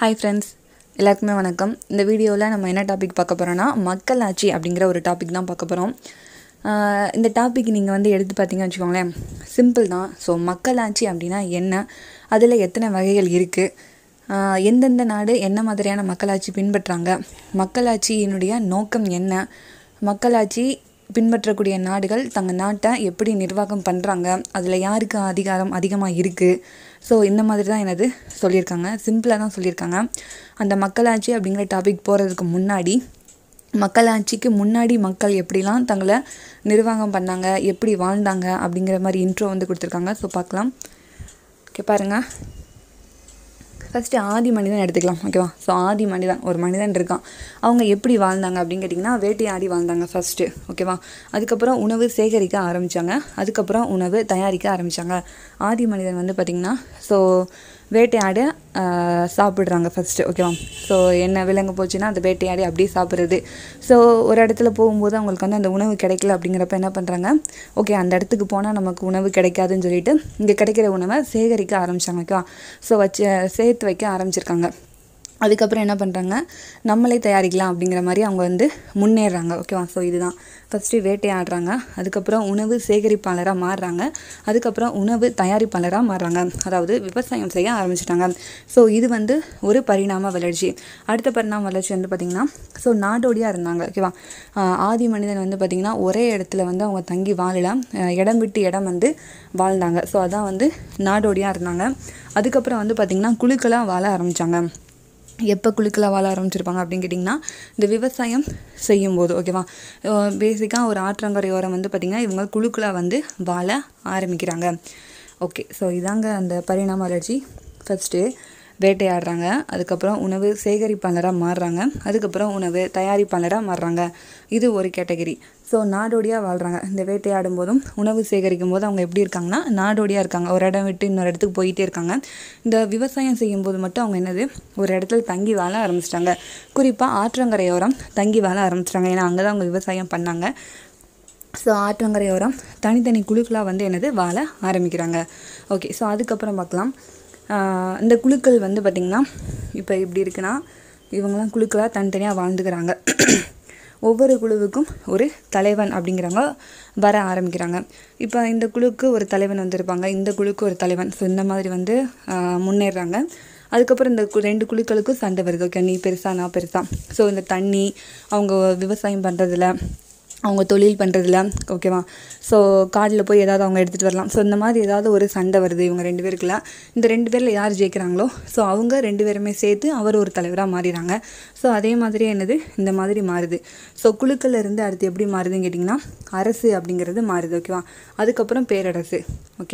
hi friends எல்லாருக்குமே வணக்கம் இந்த வீடியோவில் நம்ம என்ன டாபிக் பார்க்க போகிறோன்னா மக்களாட்சி அப்படிங்கிற ஒரு டாபிக் தான் பார்க்க போகிறோம் இந்த டாபிக் நீங்கள் வந்து எடுத்து பார்த்தீங்கன்னு வச்சுக்கோங்களேன் சிம்பிள் தான் ஸோ மக்களாட்சி அப்படின்னா என்ன அதில் எத்தனை வகைகள் இருக்குது எந்தெந்த நாடு என்ன மாதிரியான மக்களாட்சி பின்பற்றுறாங்க மக்களாட்சியினுடைய நோக்கம் என்ன மக்களாட்சி பின்பற்றக்கூடிய நாடுகள் தங்கள் நாட்டை எப்படி நிர்வாகம் பண்ணுறாங்க அதில் யாருக்கு அதிகாரம் அதிகமாக இருக்குது ஸோ இந்த மாதிரி தான் எனது சொல்லியிருக்காங்க சிம்பிளாக தான் சொல்லியிருக்காங்க அந்த மக்களாட்சி அப்படிங்கிற டாபிக் போகிறதுக்கு முன்னாடி மக்களாட்சிக்கு முன்னாடி மக்கள் எப்படிலாம் தங்களை நிர்வாகம் பண்ணாங்க எப்படி வாழ்ந்தாங்க அப்படிங்கிற மாதிரி இன்ட்ரோ வந்து கொடுத்துருக்காங்க ஸோ பார்க்கலாம் ஓகே பாருங்கள் ஃபஸ்ட்டு ஆதி மனிதன் எடுத்துக்கலாம் ஓகேவா ஸோ ஆதி மனிதன் ஒரு மனிதன் இருக்கான் அவங்க எப்படி வாழ்ந்தாங்க அப்படின்னு கேட்டிங்கன்னா வேட்டையாடி வாழ்ந்தாங்க ஃபஸ்ட்டு ஓகேவா அதுக்கப்புறம் உணவு சேகரிக்க ஆரம்பித்தாங்க அதுக்கப்புறம் உணவு தயாரிக்க ஆரம்பித்தாங்க ஆதி மனிதன் வந்து பார்த்திங்கன்னா ஸோ வேட்டையாட சாப்பிட்றாங்க ஃபஸ்ட்டு ஓகேவா ஸோ என்ன விலங்கு போச்சுன்னா அந்த வேட்டையாடி அப்படியே சாப்பிட்றது ஸோ ஒரு இடத்துல போகும்போது அவங்களுக்கு வந்து அந்த உணவு கிடைக்கல அப்படிங்கிறப்ப என்ன பண்ணுறாங்க ஓகே அந்த இடத்துக்கு போனால் நமக்கு உணவு கிடைக்காதுன்னு சொல்லிட்டு இங்கே கிடைக்கிற உணவை சேகரிக்க ஆரம்பித்தாங்க ஓகேவா ஸோ வச்சு சேர்த்து வைக்க ஆரம்பிச்சிருக்காங்க அதுக்கப்புறம் என்ன பண்ணுறாங்க நம்மளே தயாரிக்கலாம் அப்படிங்கிற மாதிரி அவங்க வந்து முன்னேறாங்க ஓகேவா ஸோ இதுதான் ஃபஸ்ட்டு வேட்டையாடுறாங்க அதுக்கப்புறம் உணவு சேகரிப்பாளராக மாறுறாங்க அதுக்கப்புறம் உணவு தயாரிப்பாளராக மாறுறாங்க அதாவது விவசாயம் செய்ய ஆரம்பிச்சிட்டாங்க ஸோ இது வந்து ஒரு பரிணாம வளர்ச்சி அடுத்த பரிணாம வளர்ச்சி வந்து பார்த்திங்கன்னா ஸோ நாடோடியாக இருந்தாங்க ஓகேவா ஆதி மனிதன் வந்து பார்த்திங்கன்னா ஒரே இடத்துல வந்து அவங்க தங்கி வாழலாம் இடம் விட்டு இடம் வந்து வாழ்ந்தாங்க ஸோ அதான் வந்து நாடோடியாக இருந்தாங்க அதுக்கப்புறம் வந்து பார்த்திங்கன்னா குழுக்களாக வாழ ஆரம்பித்தாங்க எப்போ குழுக்களாக வாழ ஆரம்பிச்சிருப்பாங்க அப்படின்னு கேட்டிங்கன்னா இந்த விவசாயம் செய்யும்போது ஓகேவா பேசிக்காக ஒரு ஆற்றங்கரையோரம் வந்து பார்த்திங்கன்னா இவங்க குழுக்களாக வந்து வாழ ஆரம்பிக்கிறாங்க ஓகே ஸோ இதாங்க அந்த பரிணாம வளர்ச்சி ஃபஸ்ட்டு வேட்டையாடுறாங்க அதுக்கப்புறம் உணவு சேகரிப்பாளராக மாறுறாங்க அதுக்கப்புறம் உணவு தயாரிப்பாளராக மாறுறாங்க இது ஒரு கேட்டகரி ஸோ நாடோடியாக வாழ்கிறாங்க இந்த வேட்டையாடும் போதும் உணவு சேகரிக்கும் போது அவங்க எப்படி இருக்காங்கன்னா நாடோடியாக இருக்காங்க ஒரு இடம் விட்டு இன்னொரு இடத்துக்கு போயிட்டே இருக்காங்க இந்த விவசாயம் செய்யும்போது மட்டும் அவங்க என்னது ஒரு இடத்துல தங்கி வாழ ஆரம்பிச்சிட்டாங்க குறிப்பாக ஆற்றங்கரையோரம் தங்கி வாழ ஆரம்பிச்சிட்டாங்க ஏன்னா அங்கே தான் அவங்க விவசாயம் பண்ணாங்க ஸோ ஆற்றங்கரையோரம் தனித்தனி குழுக்களாக வந்து என்னது வாழ ஆரம்பிக்கிறாங்க ஓகே ஸோ அதுக்கப்புறம் பார்க்கலாம் இந்த குழுக்கள் வந்து பார்த்திங்கன்னா இப்போ எப்படி இருக்குன்னா இவங்கெல்லாம் குழுக்களாக தனித்தனியாக வாழ்ந்துக்கிறாங்க ஒவ்வொரு குழுவுக்கும் ஒரு தலைவன் அப்படிங்கிறவங்க வர ஆரம்பிக்கிறாங்க இப்போ இந்த குழுக்கு ஒரு தலைவன் வந்திருப்பாங்க இந்த குழுக்கு ஒரு தலைவன் ஸோ இந்த மாதிரி வந்து முன்னேறாங்க அதுக்கப்புறம் இந்த ரெண்டு குழுக்களுக்கும் சண்டை வருது ஓகே நீ பெருசா நான் பெருசா ஸோ இந்த தண்ணி அவங்க விவசாயம் பண்ணுறதுல அவங்க தொழில் பண்ணுறதுல ஓகேவா ஸோ காட்டில் போய் ஏதாவது அவங்க எடுத்துகிட்டு வரலாம் ஸோ இந்த மாதிரி ஏதாவது ஒரு சண்டை வருது இவங்க ரெண்டு பேருக்குள்ள இந்த ரெண்டு பேரில் யார் ஜெயிக்கிறாங்களோ ஸோ அவங்க ரெண்டு பேருமே சேர்த்து அவர் ஒரு தலைவராக மாறிடுறாங்க ஸோ அதே மாதிரி என்னது இந்த மாதிரி மாறுது ஸோ குழுக்கள் இருந்து அடுத்து எப்படி மாறுதுன்னு கேட்டிங்கன்னா அரசு அப்படிங்கிறது மாறுது ஓகேவா அதுக்கப்புறம் பேரரசு ஓகே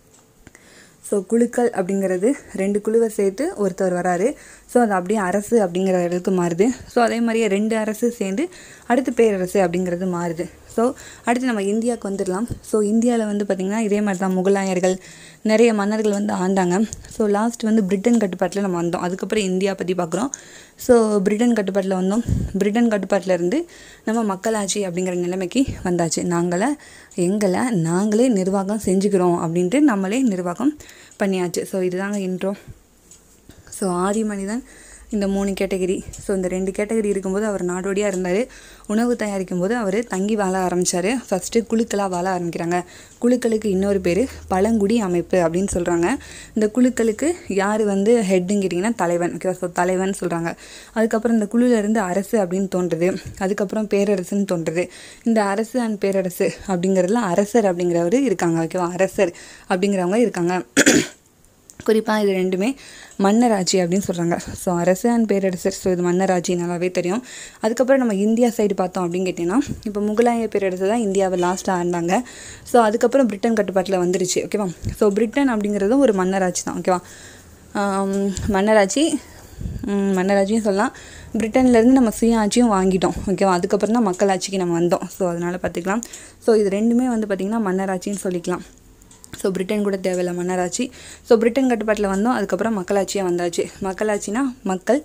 ஸோ குழுக்கள் அப்படிங்கிறது ரெண்டு குழுவை சேர்த்து ஒருத்தர் வராரு ஸோ அது அப்படியே அரசு அப்படிங்கிற இடத்துக்கு மாறுது ஸோ அதே மாதிரியே ரெண்டு அரசு சேர்ந்து அடுத்து பேரரசு அப்படிங்கிறது மாறுது ஸோ அடுத்து நம்ம இந்தியாவுக்கு வந்துடலாம் ஸோ இந்தியாவில் வந்து பார்த்திங்கன்னா இதே மாதிரி தான் முகலாயர்கள் நிறைய மன்னர்கள் வந்து ஆண்டாங்க ஸோ லாஸ்ட் வந்து பிரிட்டன் கட்டுப்பாட்டில் நம்ம வந்தோம் அதுக்கப்புறம் இந்தியா பற்றி பார்க்குறோம் ஸோ பிரிட்டன் கட்டுப்பாட்டில் வந்தோம் பிரிட்டன் கட்டுப்பாட்டில் இருந்து நம்ம மக்களாட்சி அப்படிங்கிற நிலைமைக்கு வந்தாச்சு நாங்களே எங்களை நாங்களே நிர்வாகம் செஞ்சுக்கிறோம் அப்படின்ட்டு நம்மளே நிர்வாகம் பண்ணியாச்சு ஸோ இதுதாங்க இன்ட்ரோ ஸோ ஆதி மனிதன் இந்த மூணு கேட்டகரி ஸோ இந்த ரெண்டு கேட்டகரி இருக்கும்போது அவர் நாடோடியாக இருந்தார் உணவு தயாரிக்கும் போது அவர் தங்கி வாழ ஆரம்பித்தார் ஃபஸ்ட்டு குழுக்களாக வாழ ஆரம்பிக்கிறாங்க குழுக்களுக்கு இன்னொரு பேர் பழங்குடி அமைப்பு அப்படின்னு சொல்கிறாங்க இந்த குழுக்களுக்கு யார் வந்து ஹெட்டுன்னு கேட்டிங்கன்னா தலைவன் ஓகேவா ஸோ தலைவன் சொல்கிறாங்க அதுக்கப்புறம் இந்த குழுவிலேருந்து அரசு அப்படின்னு தோன்றுது அதுக்கப்புறம் பேரரசுன்னு தோன்றுது இந்த அரசு அண்ட் பேரரசு அப்படிங்கிறதுல அரசர் அப்படிங்கிறவர் இருக்காங்க ஓகேவா அரசர் அப்படிங்கிறவங்க இருக்காங்க குறிப்பாக இது ரெண்டுமே மன்னராட்சி அப்படின்னு சொல்கிறாங்க ஸோ அரசு அண்ட் பேரரசர் ஸோ இது மன்னராட்சி நல்லாவே தெரியும் அதுக்கப்புறம் நம்ம இந்தியா சைடு பார்த்தோம் அப்படின்னு கேட்டிங்கன்னா இப்போ முகலாய பேரரசு தான் இந்தியாவை லாஸ்ட்டாக ஆண்டாங்க ஸோ அதுக்கப்புறம் பிரிட்டன் கட்டுப்பாட்டில் வந்துருச்சு ஓகேவா ஸோ பிரிட்டன் அப்படிங்கிறதும் ஒரு மன்னராட்சி தான் ஓகேவா மன்னராட்சி மன்னராட்சியும் சொல்லலாம் பிரிட்டன்லேருந்து நம்ம சுய ஆட்சியும் வாங்கிட்டோம் ஓகேவா அதுக்கப்புறம் தான் மக்களாட்சிக்கு நம்ம வந்தோம் ஸோ அதனால் பார்த்துக்கலாம் ஸோ இது ரெண்டுமே வந்து பார்த்திங்கன்னா மன்னராட்சின்னு சொல்லிக்கலாம் ஸோ பிரிட்டன் கூட தேவையில்ல மன்னராட்சி ஸோ பிரிட்டன் கட்டுப்பாட்டில் வந்தோம் அதுக்கப்புறம் மக்களாட்சியாக வந்தாச்சு மக்களாட்சினா மக்கள்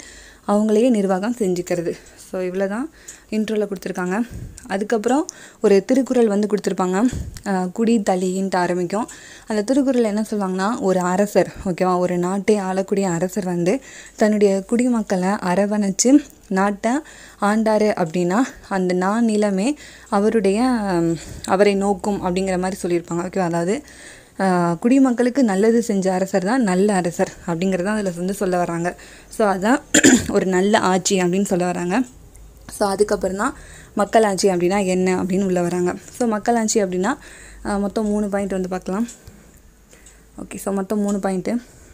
அவங்களையே நிர்வாகம் செஞ்சுக்கிறது ஸோ இவ்வளோ தான் இன்ட்ரோவில் கொடுத்துருக்காங்க அதுக்கப்புறம் ஒரு திருக்குறள் வந்து கொடுத்துருப்பாங்க அஹ் குடி தளின்ட்டு ஆரம்பிக்கும் அந்த திருக்குறள் என்ன சொல்லுவாங்கன்னா ஒரு அரசர் ஓகேவா ஒரு நாட்டை ஆளக்கூடிய அரசர் வந்து தன்னுடைய குடிமக்களை அரவணைச்சு நாட்டை ஆண்டாரு அப்படின்னா அந்த நாநிலமே அவருடைய ஹம், அவரை நோக்கும் அப்படிங்கிற மாதிரி சொல்லியிருப்பாங்க ஓகேவா அதாவது ஆஹ், குடிமக்களுக்கு நல்லது செஞ்ச அரசர் தான் நல்ல அரசர் அப்படிங்கிறதான் அதில் வந்து சொல்ல வராங்க ஸோ அதான் ஒரு நல்ல ஆட்சி அப்படின்னு சொல்ல வராங்க ஸோ அதுக்கப்புறம் தான் மக்களாட்சி அப்படின்னா என்ன அப்படின்னு உள்ள வராங்க ஸோ மக்களாட்சி அப்படின்னா ஆஹ், மொத்தம் மூணு பாயிண்ட் வந்து பார்க்கலாம் ஓகே ஸோ மொத்தம் மூணு பாயிண்ட்டு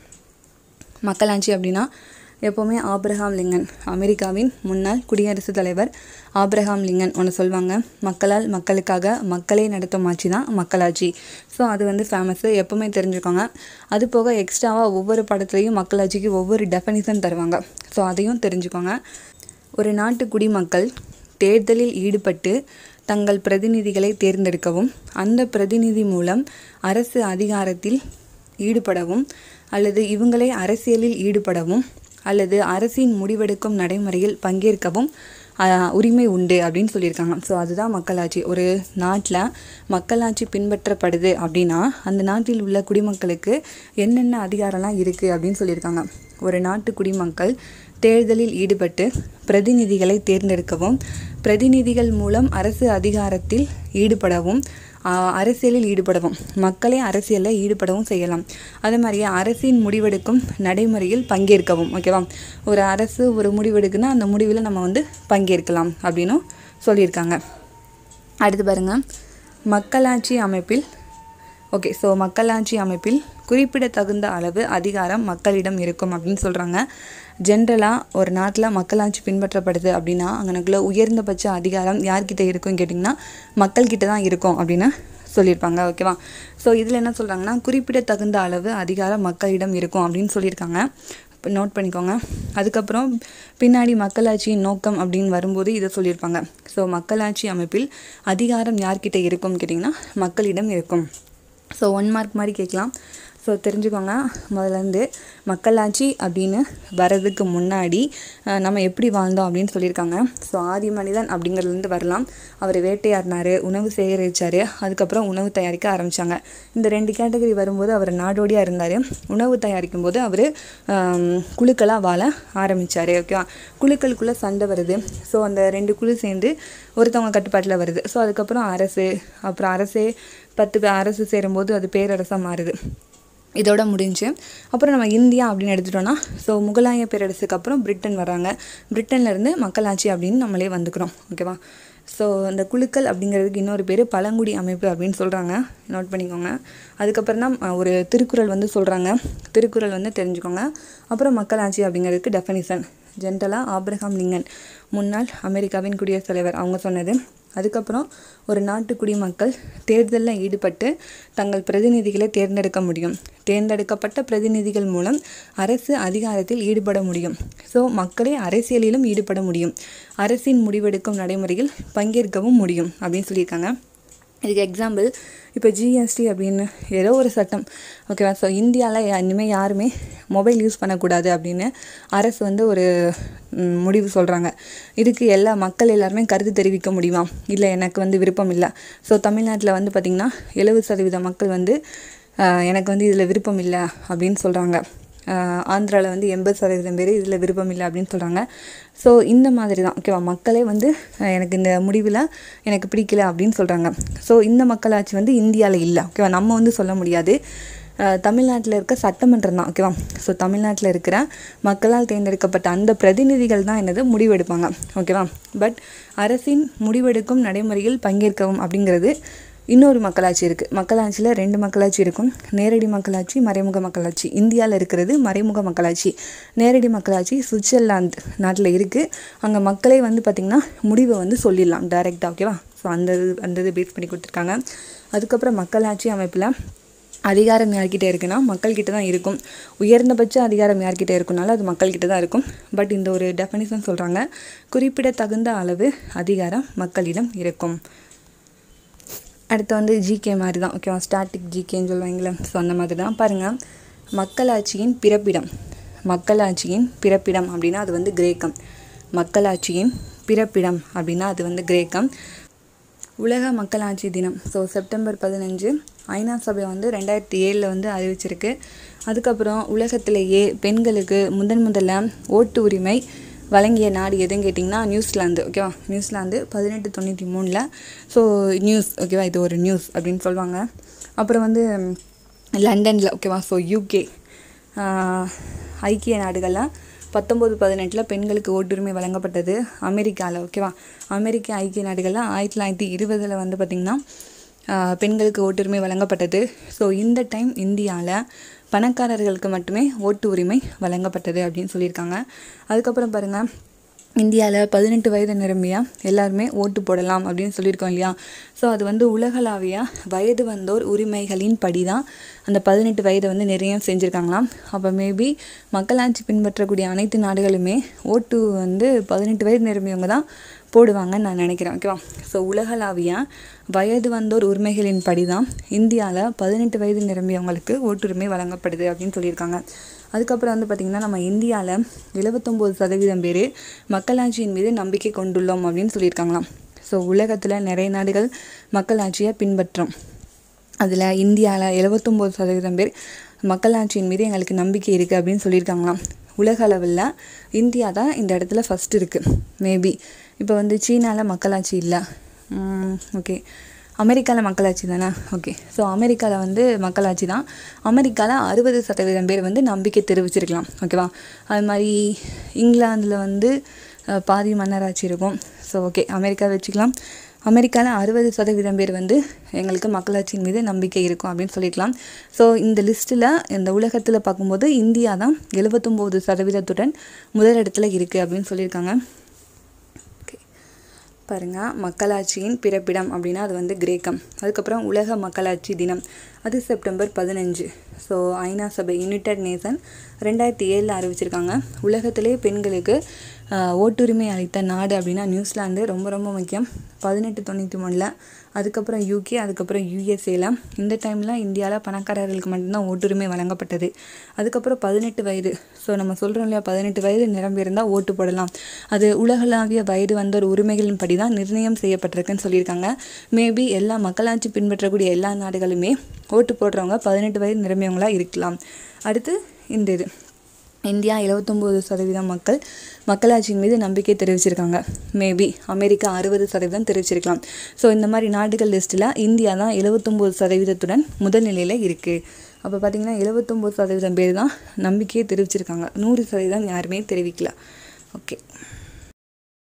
மக்களாட்சி அப்படின்னா எப்போவுமே ஆப்ரஹாம் லிங்கன் அமெரிக்காவின் முன்னாள் குடியரசுத் தலைவர் ஆப்ரஹாம் லிங்கன் ஒன்று சொல்லுவாங்க மக்களால் மக்களுக்காக மக்களே நடத்தும் ஆட்சி தான் மக்களாட்சி ஸோ அது வந்து ஃபேமஸ்ஸு எப்போவுமே தெரிஞ்சுக்கோங்க அது போக எக்ஸ்ட்ராவாக ஒவ்வொரு படத்துலையும் மக்களாட்சிக்கு ஒவ்வொரு டெஃபனிஷன் தருவாங்க ஸோ அதையும் தெரிஞ்சுக்கோங்க ஒரு நாட்டு குடிமக்கள் தேர்தலில் ஈடுபட்டு தங்கள் பிரதிநிதிகளை தேர்ந்தெடுக்கவும் அந்த பிரதிநிதி மூலம் அரசு அதிகாரத்தில் ஈடுபடவும் அல்லது இவங்களே அரசியலில் ஈடுபடவும் அல்லது அரசின் முடிவெடுக்கும் நடைமுறையில் பங்கேற்கவும் ஆஹ், உரிமை உண்டு அப்படின்னு சொல்லியிருக்காங்க ஸோ அதுதான் மக்களாட்சி ஒரு நாட்டில் மக்களாட்சி பின்பற்றப்படுது அப்படின்னா அந்த நாட்டில் உள்ள குடிமக்களுக்கு என்னென்ன அதிகாரம்லாம் இருக்குது அப்படின்னு சொல்லியிருக்காங்க ஒரு நாட்டு குடிமக்கள் தேர்தலில் ஈடுபட்டு பிரதிநிதிகளை தேர்ந்தெடுக்கவும் பிரதிநிதிகள் மூலம் அரசு அதிகாரத்தில் ஈடுபடவும் ஆஹ், அரசியலில் ஈடுபடவும் மக்களே அரசியலில் ஈடுபடவும் செய்யலாம் அதே மாதிரியே அரசின் முடிவெடுக்கும் நடைமுறையில் பங்கேற்கவும் ஓகேவா ஒரு அரசு ஒரு முடிவெடுக்குன்னா அந்த முடிவில் நம்ம வந்து பங்கேற்கலாம் அப்படின்னும் சொல்லியிருக்காங்க அடுத்து பாருங்க மக்களாட்சி அமைப்பில் ஓகே ஸோ மக்களாட்சி அமைப்பில் குறிப்பிடத்தகுந்த அளவு அதிகாரம் மக்களிடம் இருக்கும் அப்படின்னு சொல்கிறாங்க ஜென்ரலாக ஒரு நாட்டில் மக்களாட்சி பின்பற்றப்படுது அப்படின்னா அங்கனக்குள்ள உயர்ந்தபட்ச அதிகாரம் யார்கிட்ட இருக்குன்னு கேட்டிங்கன்னா மக்கள்கிட்ட தான் இருக்கும் அப்படின்னு சொல்லியிருப்பாங்க ஓகேவா ஸோ இதில் என்ன சொல்கிறாங்கன்னா குறிப்பிடத்தகுந்த அளவு அதிகாரம் மக்களிடம் இருக்கும் அப்படின்னு சொல்லியிருக்காங்க இப்போ நோட் பண்ணிக்கோங்க அதுக்கப்புறம் பின்னாடி மக்களாட்சியின் நோக்கம் அப்படின்னு வரும்போது இதை சொல்லியிருப்பாங்க ஸோ மக்களாட்சி அமைப்பில் அதிகாரம் யார்கிட்ட இருக்கும்னு கேட்டிங்கன்னா மக்களிடம் இருக்கும் ஸோ ஒன் மார்க் மாதிரி கேட்கலாம் ஸோ தெரிஞ்சுக்கோங்க முதல்ல இருந்து மக்களாட்சி அப்படின்னு வர்றதுக்கு முன்னாடி அஹ், நம்ம எப்படி வாழ்ந்தோம் அப்படின்னு சொல்லியிருக்காங்க ஸோ ஆதி மனிதன் அப்படிங்கிறதுலேருந்து வரலாம் அவர் வேட்டையாடினார் உணவு சேகரித்தார் அதுக்கப்புறம் உணவு தயாரிக்க ஆரம்பித்தாங்க இந்த ரெண்டு கேட்டகரி வரும்போது அவர் நாடோடியாக இருந்தார் உணவு தயாரிக்கும் போது அவர் குழுக்களாக வாழ ஆரம்பித்தார் ஓகேவா குழுக்களுக்குள்ளே சண்டை வருது ஸோ அந்த ரெண்டு குழு சேர்ந்து ஒருத்தவங்க கட்டுப்பாட்டில் வருது ஸோ அதுக்கப்புறம் அரசு அப்புறம் அரசே பத்து பே- அரசு சேரும்போது அது பேரரசாக மாறுது இதோட முடிஞ்சு அப்புறம் நம்ம இந்தியா அப்படின்னு எடுத்துட்டோம்னா ஸோ முகலாய பேரரசுக்கு அப்புறம் பிரிட்டன் வராங்க பிரிட்டன்ல இருந்து மக்களாட்சி அப்படின்னு நம்மளே வந்துக்கிறோம் ஓகேவா ஸோ இந்த குழுக்கள் அப்படிங்கிறதுக்கு இன்னொரு பேர் பழங்குடி அமைப்பு அப்படின்னு சொல்கிறாங்க நோட் பண்ணிக்கோங்க அதுக்கப்புறம் தான் அஹ், ஒரு திருக்குறள் வந்து சொல்கிறாங்க திருக்குறள் வந்து தெரிஞ்சுக்கோங்க அப்புறம் மக்களாட்சி அப்படிங்கிறதுக்கு டெஃபனிஷன் ஜென்ரலாக ஆப்ரஹாம் லிங்கன் முன்னாள் அமெரிக்காவின் குடியரசுத் தலைவர் அவங்க சொன்னது அதுக்கப்புறம் ஒரு நாட்டு குடிமக்கள் தேர்தலில் ஈடுபட்டு தங்கள் பிரதிநிதிகளை தேர்ந்தெடுக்க முடியும் தேர்ந்தெடுக்கப்பட்ட பிரதிநிதிகள் மூலம் அரசு அதிகாரத்தில் ஈடுபட முடியும் ஸோ மக்களே அரசியலிலும் ஈடுபட முடியும் அரசின் முடிவெடுக்கும் நடைமுறையில் பங்கேற்கவும் முடியும் அப்படின்னு சொல்லியிருக்காங்க இதுக்கு எக்ஸாம்பிள் இப்போ ஜிஎஸ்டி அப்படின்னு ஏதோ ஒரு சட்டம் ஓகேவா ஸோ இந்தியாவில் இனிமேல் யாருமே மொபைல் யூஸ் பண்ணக்கூடாது அப்படின்னு அரசு வந்து ஒரு ம், முடிவு சொல்கிறாங்க இதுக்கு எல்லா மக்கள் எல்லாருமே கருத்து தெரிவிக்க முடியுமா இல்லை எனக்கு வந்து விருப்பம் இல்லை ஸோ தமிழ்நாட்டில் வந்து பார்த்திங்கன்னா எழுபது சதவீத மக்கள் வந்து ஆஹ், எனக்கு வந்து இதில் விருப்பம் இல்லை அப்படின்னு சொல்கிறாங்க ஆந்திராவில் வந்து எண்பது சதவீதம் பேர் இதில் விருப்பம் இல்லை அப்படின்னு சொல்கிறாங்க ஸோ இந்த மாதிரி தான் ஓகேவா மக்களே வந்து அஹ், எனக்கு இந்த முடிவில் எனக்கு பிடிக்கல அப்படின்னு சொல்கிறாங்க ஸோ இந்த மக்களாட்சி வந்து இந்தியாவில் இல்லை ஓகேவா நம்ம வந்து சொல்ல முடியாது அஹ், தமிழ்நாட்டில் இருக்க சட்டமன்றம் தான் ஓகேவா ஸோ தமிழ்நாட்டில் இருக்கிற மக்களால் தேர்ந்தெடுக்கப்பட்ட அந்த பிரதிநிதிகள் தான் என்னது முடிவெடுப்பாங்க ஓகேவா பட் அரசின் முடிவெடுக்கும் நடைமுறையில் பங்கேற்கவும் அப்படிங்கிறது இன்னொரு மக்களாட்சி இருக்குது மக்களாட்சியில் ரெண்டு மக்களாட்சி இருக்கும் நேரடி மக்களாட்சி மறைமுக மக்களாட்சி இந்தியாவில் இருக்கிறது மறைமுக மக்களாட்சி நேரடி மக்களாட்சி சுவிட்சர்லாந்து நாட்டில் இருக்குது அங்கே மக்களே வந்து பார்த்திங்கன்னா முடிவை வந்து சொல்லிடலாம் டைரெக்டாக ஓகேவா ஸோ அந்த இது அந்த இது பேஸ் பண்ணி கொடுத்துருக்காங்க அதுக்கப்புறம் மக்களாட்சி அமைப்பில் அதிகாரம் யார்கிட்ட இருக்குன்னா மக்கள்கிட்ட தான் இருக்கும் உயர்ந்தபட்ச அதிகாரம் யார்கிட்ட இருக்குனாலும் அது மக்கள்கிட்ட தான் இருக்கும் பட் இந்த ஒரு டெஃபனிஷன் சொல்கிறாங்க குறிப்பிடத்தகுந்த அளவு அதிகாரம் மக்களிடம் இருக்கும் அடுத்து வந்து ஜிகே மாதிரி தான் ஓகேவா ஸ்டாட்டிக் ஜிகேன்னு சொல்லுவாங்களே ஸோ அந்த மாதிரி தான் பாருங்கள் மக்களாட்சியின் பிறப்பிடம் மக்களாட்சியின் பிறப்பிடம் அப்படின்னா அது வந்து கிரேக்கம் மக்களாட்சியின் பிறப்பிடம் அப்படின்னா அது வந்து கிரேக்கம் உலக மக்களாட்சி தினம் ஸோ செப்டம்பர் பதினஞ்சு ஐநா சபை வந்து ரெண்டாயிரத்தி ஏழில் வந்து அறிவிச்சிருக்கு அதுக்கப்புறம் உலகத்திலேயே பெண்களுக்கு முதன் முதல்ல ஓட்டு உரிமை வழங்கிய நாடு எதுன்னு கேட்டிங்கன்னா நியூசிலாந்து ஓகேவா நியூசிலாந்து பதினெட்டு தொண்ணூற்றி மூணில் ஸோ நியூஸ் ஓகேவா இது ஒரு நியூஸ் அப்படின்னு சொல்லுவாங்க அப்புறம் வந்து லண்டனில் ஓகேவா ஸோ யூகே ஐக்கிய நாடுகளில் பத்தொம்போது பதினெட்டில் பெண்களுக்கு ஓட்டுரிமை வழங்கப்பட்டது அமெரிக்காவில் ஓகேவா அமெரிக்க ஐக்கிய நாடுகளில் ஆயிரத்தி தொள்ளாயிரத்தி இருபதில் வந்து பார்த்திங்கன்னா ஆஹ், பெண்களுக்கு ஓட்டுரிமை வழங்கப்பட்டது ஸோ இந்த டைம் இந்தியாவில் பணக்காரர்களுக்கு மட்டுமே ஓட்டு உரிமை வழங்கப்பட்டது அப்படின்னு சொல்லியிருக்காங்க அதுக்கப்புறம் பாருங்கள் இந்தியாவில் பதினெட்டு வயது நிரம்பியா எல்லாருமே ஓட்டு போடலாம் அப்படின்னு சொல்லியிருக்கோம் இல்லையா ஸோ அது வந்து உலகளாவிய வயது வந்தோர் உரிமைகளின் படி தான் அந்த பதினெட்டு வயதை வந்து நிறைய செஞ்சுருக்காங்களாம் அப்போ மேபி மக்களாட்சி பின்பற்றக்கூடிய அனைத்து நாடுகளுமே ஓட்டு வந்து பதினெட்டு வயது நிரம்பியவங்க தான் போடுவாங்கன்னு நான் நினைக்கிறேன் ஓகேவா ஸோ உலகளாவிய வயது வந்தோர் உரிமைகளின் படி தான் இந்தியாவில் பதினெட்டு வயது நிரம்பியவங்களுக்கு ஓட்டுரிமை வழங்கப்படுது அப்படின்னு சொல்லியிருக்காங்க அதுக்கப்புறம் வந்து பார்த்திங்கன்னா நம்ம இந்தியாவில் எழுபத்தொம்போது சதவீதம் பேர் மக்களாட்சியின் மீது நம்பிக்கை கொண்டுள்ளோம் அப்படின்னு சொல்லியிருக்காங்களாம் ஸோ உலகத்தில் நிறைய நாடுகள் மக்களாட்சியை பின்பற்றும் அதில் இந்தியாவில் எழுபத்தொம்போது சதவீதம் பேர் மக்களாட்சியின் மீது எங்களுக்கு நம்பிக்கை இருக்குது அப்படின்னு சொல்லியிருக்காங்களாம் உலக அளவில் இந்தியா தான் இந்த இடத்துல ஃபஸ்ட் இருக்குது மேபி இப்போ வந்து சீனாவில் மக்களாட்சி இல்லை ஓகே அமெரிக்காவில் மக்களாட்சி தானே ஓகே ஸோ அமெரிக்காவில் வந்து மக்களாட்சி தான் அமெரிக்காவில் அறுபது சதவீதம் பேர் வந்து நம்பிக்கை தெரிவிச்சிருக்கலாம் ஓகேவா அது மாதிரி இங்கிலாந்தில் வந்து அஹ், பாதி மன்னராட்சி இருக்கும் ஸோ ஓகே அமெரிக்கா வச்சுக்கலாம் அமெரிக்காவில் அறுபது சதவீதம் பேர் வந்து எங்களுக்கு மக்களாட்சியின் மீது நம்பிக்கை இருக்கும் அப்படின்னு சொல்லிக்கலாம் ஸோ இந்த லிஸ்ட்டில் இந்த உலகத்தில் பார்க்கும்போது இந்தியா தான் எழுபத்தொம்போது சதவீதத்துடன் முதலிடத்தில் இருக்குது அப்படின்னு சொல்லியிருக்காங்க ஓகே பாருங்க மக்களாட்சியின் பிறப்பிடம் அப்படின்னா அது வந்து கிரேக்கம் அதுக்கப்புறம் உலக மக்களாட்சி தினம் அது செப்டம்பர் பதினஞ்சு ஸோ ஐநா சபை யுனைடெட் நேஷன் ரெண்டாயிரத்தி ஏழில் அறிவிச்சிருக்காங்க உலகத்திலே பெண்களுக்கு ஆஹ், ஓட்டுரிமை அளித்த நாடு அப்படின்னா நியூசிலாந்து ரொம்ப ரொம்ப முக்கியம் பதினெட்டு தொண்ணூற்றி மூணில் அதுக்கப்புறம் யூகே அதுக்கப்புறம் யூஎஸ்ஏல இந்த டைமில் இந்தியாவில் பணக்காரர்களுக்கு மட்டும்தான் ஓட்டுரிமை வழங்கப்பட்டது அதுக்கப்புறம் பதினெட்டு வயது ஸோ நம்ம சொல்கிறோம் இல்லையா பதினெட்டு வயது நிரம்பியிருந்தால் ஓட்டு போடலாம் அது உலகளாவிய வயது வந்தோர் உரிமைகளின் படி தான் நிர்ணயம் செய்யப்பட்டிருக்குன்னு சொல்லியிருக்காங்க மேபி எல்லா மக்களாட்சி பின்பற்றக்கூடிய எல்லா நாடுகளுமே ஓட்டு போடுறவங்க பதினெட்டு வயது நிரம்பியவங்களா இருக்கலாம் அடுத்து இந்த இது இந்தியா 79% சதவீதம் மக்கள் மக்களாட்சியின் மீது நம்பிக்கை தெரிவிச்சிருக்காங்க மேபி அமெரிக்கா அறுபது சதவீதம் தெரிவிச்சிருக்கலாம் ஸோ இந்த மாதிரி நாடுகள் லிஸ்ட்டில் இந்தியா தான் 79% சதவீதத்துடன் முதல் நிலையில் இருக்குது அப்போ பார்த்தீங்கன்னா 79% சதவீதம் பேர் தான் நம்பிக்கையை தெரிவிச்சிருக்காங்க நூறு சதவீதம் யாருமே தெரிவிக்கல ஓகே